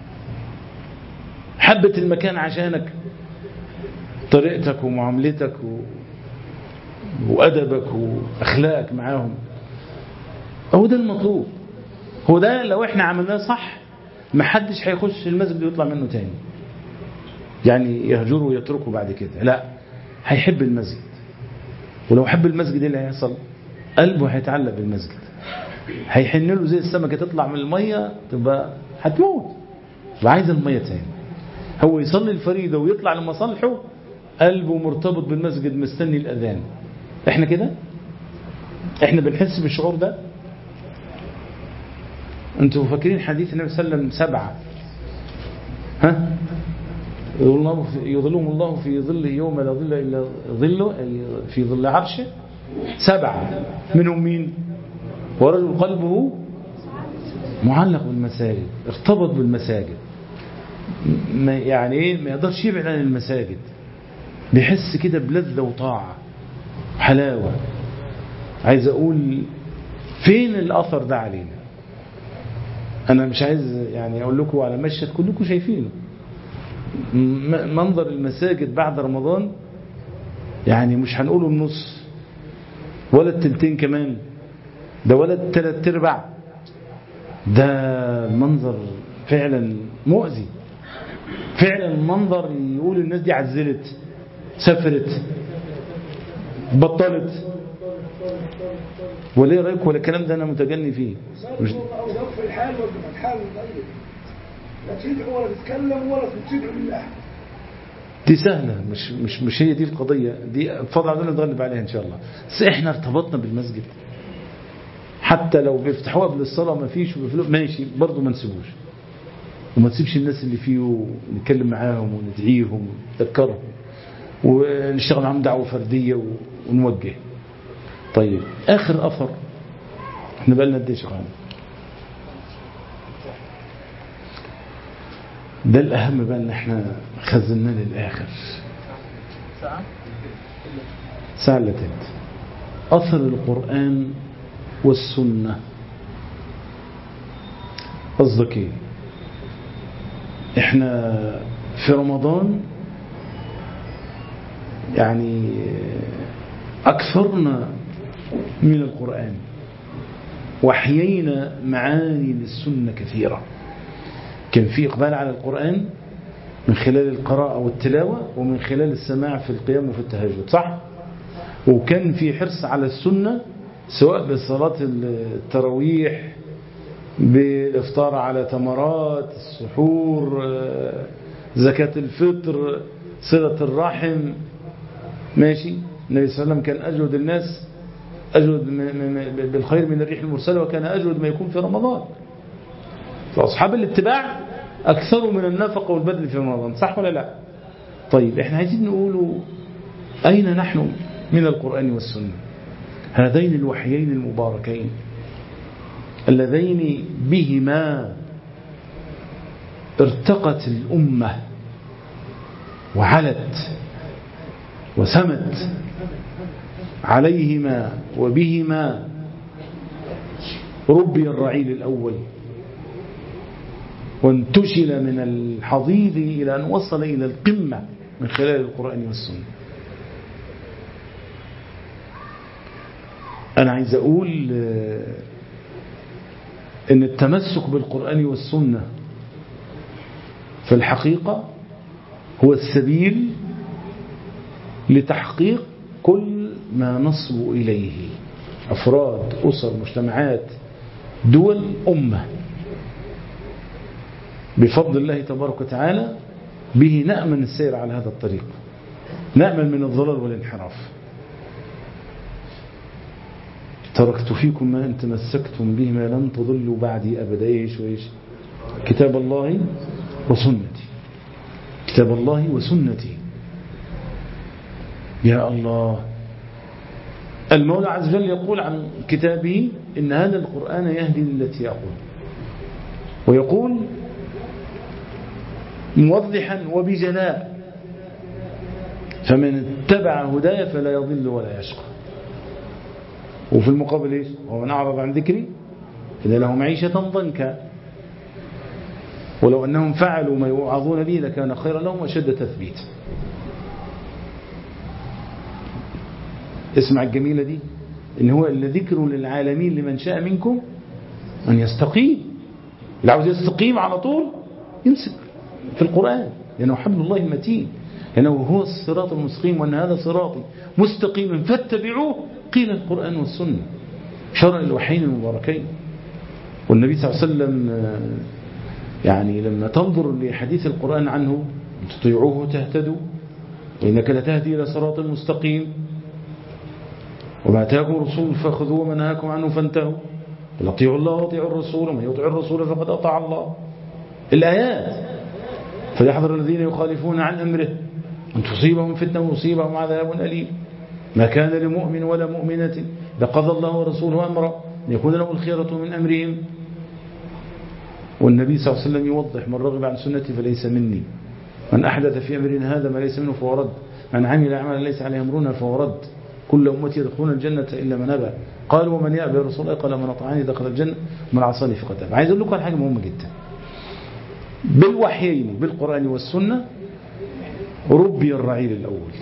حبت المكان عشانك طريقتك ومعاملتك و... وأدبك وأخلاقك معاهم هو ده المطلوب هو ده لو احنا عملناه صح ما حدش هيخش المسجد ويطلع منه تاني يعني يهجره ويتركه بعد كده لا هيحب المسجد ولو حب المسجد ايه اللي هيحصل قلبه هيتعلق بالمسجد هيحن له زي السمكة تطلع من المية تبقى هتموت يبقى عايز المية تاني هو يصلي الفريضة ويطلع لمصالحه قلبه مرتبط بالمسجد مستني الأذان احنا كده احنا بنحس بالشعور ده انتوا فاكرين حديث النبي صلى الله عليه وسلم سبعة ها يظلهم الله في ظله يوم لا ظل إلا ظله أي في ظل عرشه سبعة منهم مين ورجل قلبه معلق بالمساجد ارتبط بالمساجد ما يعني ايه ما يقدرش يبعد عن المساجد بيحس كده بلذة وطاعة حلاوة عايز اقول فين الاثر ده علينا انا مش عايز يعني اقول لكم على مشهد كلكم شايفينه منظر المساجد بعد رمضان يعني مش هنقوله النص ولا التلتين كمان ده ولا التلات ارباع ده منظر فعلا مؤذي فعلا منظر يقول الناس دي عزلت سافرت بطلت ولا ايه رايك ولا الكلام ده انا متجني فيه مش في الحال ولا في الحال طيب لا تدعو ولا تتكلم ولا تدعو بالله دي سهلة مش مش مش هي دي القضية دي بفضل عبدالله نتغلب عليها إن شاء الله بس إحنا ارتبطنا بالمسجد حتى لو بيفتحوها قبل الصلاة ما فيش ماشي برضه ما نسيبوش وما تسيبش الناس اللي فيه نتكلم معاهم وندعيهم ونذكرهم ونشتغل معاهم دعوة فردية ونوجه طيب آخر أثر احنا بقى لنا قد ايه شغالين ده الأهم بقى ان احنا خزناه للآخر ساعة اللي تلت أثر القرآن والسنة قصدك ايه احنا في رمضان يعني أكثرنا من القرآن وحيينا معاني للسنة كثيرة كان في إقبال على القرآن من خلال القراءة والتلاوة ومن خلال السماع في القيام وفي التهجد صح؟ وكان في حرص على السنة سواء بصلاة التراويح بالإفطار على تمرات السحور زكاة الفطر صلة الرحم ماشي النبي صلى الله عليه وسلم كان أجود الناس أجود بالخير من الريح المرسلة وكان أجود ما يكون في رمضان فأصحاب الاتباع أكثر من النفقة والبذل في رمضان صح ولا لا طيب احنا عايزين نقول أين نحن من القرآن والسنة هذين الوحيين المباركين اللذين بهما ارتقت الأمة وعلت وسمت عليهما وبهما ربي الرعيل الأول وانتشل من الحضيض إلى أن وصل إلى القمة من خلال القرآن والسنة أنا عايز أقول أن التمسك بالقرآن والسنة في الحقيقة هو السبيل لتحقيق كل ما نصب إليه أفراد أسر مجتمعات دول أمة بفضل الله تبارك وتعالى به نأمن السير على هذا الطريق نأمن من الضلال والانحراف تركت فيكم ما أن تمسكتم به ما لن تضلوا بعدي أبدا إيش وإيش كتاب الله وسنتي كتاب الله وسنتي يا الله المولى عز وجل يقول عن كتابه إن هذا القرآن يهدي للتي أقول ويقول موضحا وبجلاء فمن اتبع هدايا فلا يضل ولا يشقى وفي المقابل ايش ومن اعرض عن ذكري فإن له معيشة ضنكا ولو أنهم فعلوا ما يوعظون به لكان خيرا لهم وشد تثبيت اسمع الجميلة دي إن هو ذكر للعالمين لمن شاء منكم أن يستقيم اللي عاوز يستقيم على طول يمسك في القرآن لأنه حبل الله المتين لأنه هو الصراط المستقيم وأن هذا صراطي مستقيم فاتبعوه قيل القرآن والسنة شرع الوحيين المباركين والنبي صلى الله عليه وسلم يعني لما تنظر لحديث القرآن عنه تطيعوه تهتدوا وإنك لتهدي إلى صراط مستقيم وما أتاكم الرسول فخذوه وما نهاكم عنه فانتهوا قل اطيعوا الله واطيعوا الرسول ومن يطيع الرسول فقد أطاع الله الآيات فليحذر الذين يخالفون عن أمره أن تصيبهم فتنة ويصيبهم عذاب أليم ما كان لمؤمن ولا مؤمنة إذا قضى الله ورسوله أمرا أن يكون له الخيرة من أمرهم والنبي صلى الله عليه وسلم يوضح من رغب عن سنتي فليس مني من أحدث في أمرنا هذا ما ليس منه فهو رد من عمل عملا ليس عليه أمرنا فهو رد كل أمتي يدخلون الجنة إلا من أبى قال ومن يأبى الرسول الله قال من أطعني دخل الجنة ومن عصاني فقد أبى عايز أقول لكم على حاجة مهمة جدا بالوحيين بالقرآن والسنة ربي الرعيل الأول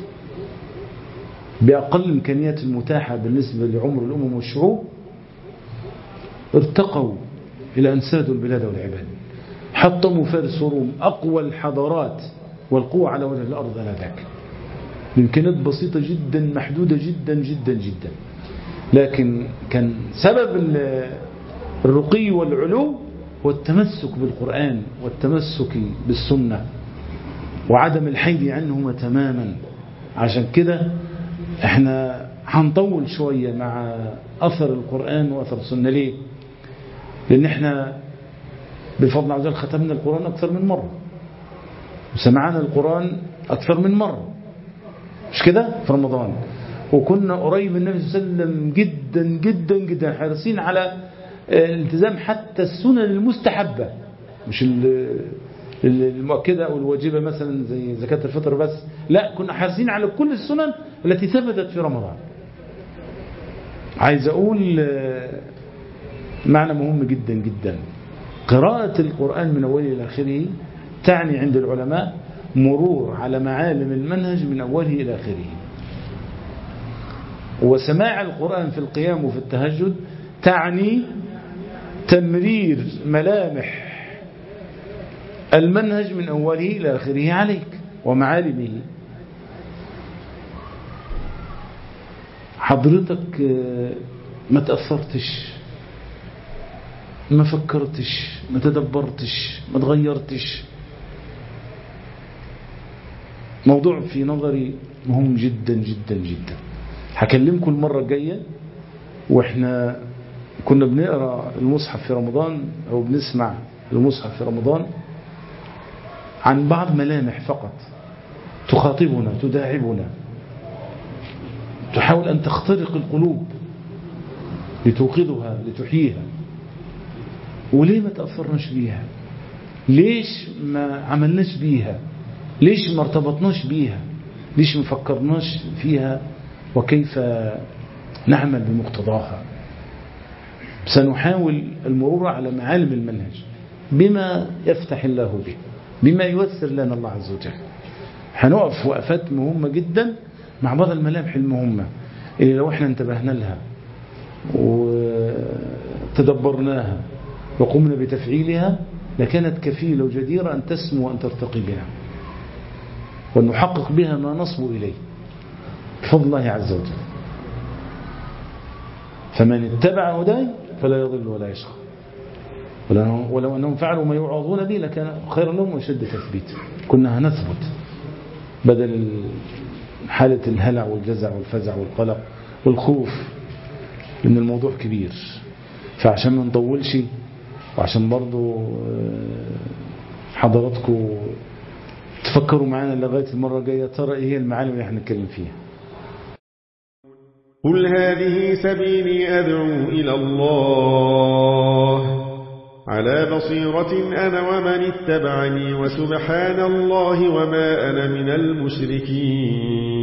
بأقل الإمكانيات المتاحة بالنسبة لعمر الأمم والشعوب ارتقوا إلى أن سادوا البلاد والعباد حطموا فارس وروم أقوى الحضارات والقوة على وجه الأرض آنذاك بإمكانيات بسيطة جدا محدودة جدا جدا جدا لكن كان سبب الرقي والعلو هو التمسك بالقرآن والتمسك بالسنة وعدم الحيد عنهما تماما عشان كده احنا هنطول شوية مع أثر القرآن وأثر السنة ليه لأن احنا بفضل عز وجل ختمنا القرآن أكثر من مرة وسمعنا القرآن أكثر من مرة مش كده في رمضان وكنا قريب من النبي صلى الله عليه وسلم جدا جدا جدا حريصين على الالتزام حتى السنن المستحبة مش المؤكدة أو الواجبة مثلا زي زكاة الفطر بس لا كنا حريصين على كل السنن التي ثبتت في رمضان عايز أقول معنى مهم جدا جدا قراءة القرآن من أوله إلى آخره تعني عند العلماء مرور على معالم المنهج من أوله إلى آخره وسماع القرآن في القيام وفي التهجد تعني تمرير ملامح المنهج من أوله إلى آخره عليك ومعالمه حضرتك ما تأثرتش ما فكرتش ما تدبرتش ما تغيرتش موضوع في نظري مهم جدا جدا جدا هكلمكم المرة الجاية واحنا كنا بنقرأ المصحف في رمضان او بنسمع المصحف في رمضان عن بعض ملامح فقط تخاطبنا تداعبنا تحاول أن تخترق القلوب لتوقظها لتحييها وليه ما تأثرناش بيها ليش ما عملناش بيها ليش ما ارتبطناش بيها ليش ما فكرناش فيها وكيف نعمل بمقتضاها سنحاول المرور على معالم المنهج بما يفتح الله به بما ييسر لنا الله عز وجل هنقف وقفات مهمة جدا مع بعض الملامح المهمة اللي لو احنا انتبهنا لها وتدبرناها وقمنا بتفعيلها لكانت كفيلة وجديرة أن تسمو وأن ترتقي بها وأن نحقق بها ما نصبو إليه بفضل الله عز وجل فمن اتبع هداي فلا يضل ولا يشقى ولو أنهم فعلوا ما يوعظون به لكان خيرا لهم وشد تثبيت كنا هنثبت بدل حالة الهلع والجزع والفزع والقلق والخوف لأن الموضوع كبير فعشان ما نطولش وعشان برضو حضراتكم تفكروا معانا لغاية المرة الجاية ترى ايه هي المعالم اللي احنا نتكلم فيها قل هذه سبيلي أدعو إلى الله على بصيرة أنا ومن اتبعني وسبحان الله وما أنا من المشركين